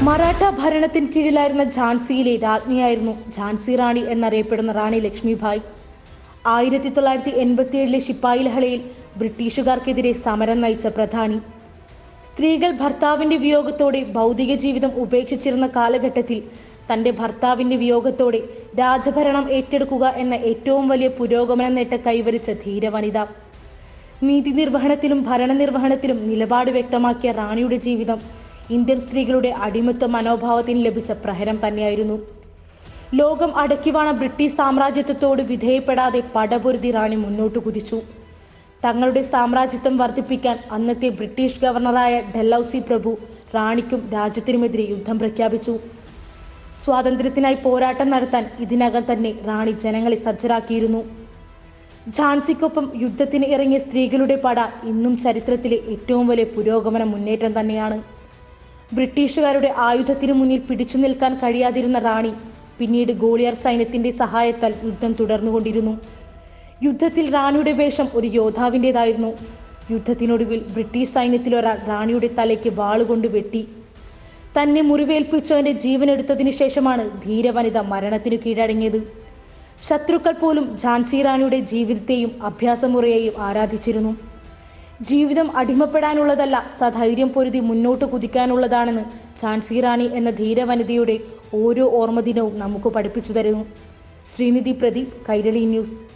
മറാഠ ഭരണത്തിന് കീഴിലായിരുന്ന ഝാൻസിയിലെ രാജ്ഞിയായിരുന്നു ഝാൻസി റാണി എന്നറിയപ്പെടുന്ന റാണി ലക്ഷ്മിഭായ് ആയിരത്തി തൊള്ളായിരത്തി എൺപത്തിയേഴിലെ ശിപ്പായി ലഹളയിൽ ബ്രിട്ടീഷുകാർക്കെതിരെ സമരം നയിച്ച പ്രധാനി സ്ത്രീകൾ ഭർത്താവിന്റെ വിയോഗത്തോടെ ഭൗതിക ജീവിതം ഉപേക്ഷിച്ചിരുന്ന കാലഘട്ടത്തിൽ തന്റെ ഭർത്താവിന്റെ വിയോഗത്തോടെ രാജഭരണം ഏറ്റെടുക്കുക എന്ന ഏറ്റവും വലിയ പുരോഗമന നേട്ടം കൈവരിച്ച ധീരവനിത നീതി നിർവഹണത്തിലും ഭരണനിർവഹണത്തിലും നിലപാട് വ്യക്തമാക്കിയ റാണിയുടെ ജീവിതം ഇന്ത്യൻ സ്ത്രീകളുടെ അടിമത്വ മനോഭാവത്തിന് ലഭിച്ച പ്രഹരം തന്നെയായിരുന്നു ലോകം അടക്കിവാണ ബ്രിട്ടീഷ് സാമ്രാജ്യത്വത്തോട് വിധേയപ്പെടാതെ പടപൊരുതി റാണി മുന്നോട്ട് കുതിച്ചു തങ്ങളുടെ സാമ്രാജ്യത്വം വർദ്ധിപ്പിക്കാൻ അന്നത്തെ ബ്രിട്ടീഷ് ഗവർണറായ ഡെല്ലൌസി പ്രഭു റാണിക്കും രാജ്യത്തിനുമെതിരെ യുദ്ധം പ്രഖ്യാപിച്ചു സ്വാതന്ത്ര്യത്തിനായി പോരാട്ടം നടത്താൻ ഇതിനകം തന്നെ റാണി ജനങ്ങളെ സജ്ജരാക്കിയിരുന്നു ഝാൻസിക്കൊപ്പം യുദ്ധത്തിന് ഇറങ്ങിയ സ്ത്രീകളുടെ പട ഇന്നും ചരിത്രത്തിലെ ഏറ്റവും വലിയ പുരോഗമന മുന്നേറ്റം തന്നെയാണ് ബ്രിട്ടീഷുകാരുടെ ആയുധത്തിനു മുന്നിൽ പിടിച്ചു നിൽക്കാൻ കഴിയാതിരുന്ന റാണി പിന്നീട് ഗോളിയർ സൈന്യത്തിന്റെ സഹായത്താൽ യുദ്ധം തുടർന്നുകൊണ്ടിരുന്നു യുദ്ധത്തിൽ റാണിയുടെ വേഷം ഒരു യോദ്ധാവിൻ്റെതായിരുന്നു യുദ്ധത്തിനൊടുവിൽ ബ്രിട്ടീഷ് സൈന്യത്തിലൊരാൾ റാണിയുടെ തലയ്ക്ക് വാളുകൊണ്ട് വെട്ടി തന്നെ മുറിവേൽപ്പിച്ചവന്റെ ജീവൻ എടുത്തതിനു ശേഷമാണ് ധീരവനിത മരണത്തിനു കീഴടങ്ങിയത് ശത്രുക്കൾ പോലും ഝാൻസി റാണിയുടെ ജീവിതത്തെയും അഭ്യാസമുറയെയും ആരാധിച്ചിരുന്നു ജീവിതം അടിമപ്പെടാനുള്ളതല്ല സധൈര്യം പൊരുതി മുന്നോട്ട് കുതിക്കാനുള്ളതാണെന്ന് ഝാൻസി റാണി എന്ന ധീരവനിതയുടെ ഓരോ ഓർമ്മദിനവും നമുക്ക് പഠിപ്പിച്ചു തരുന്നു ശ്രീനിധി പ്രദീപ് കൈരളി ന്യൂസ്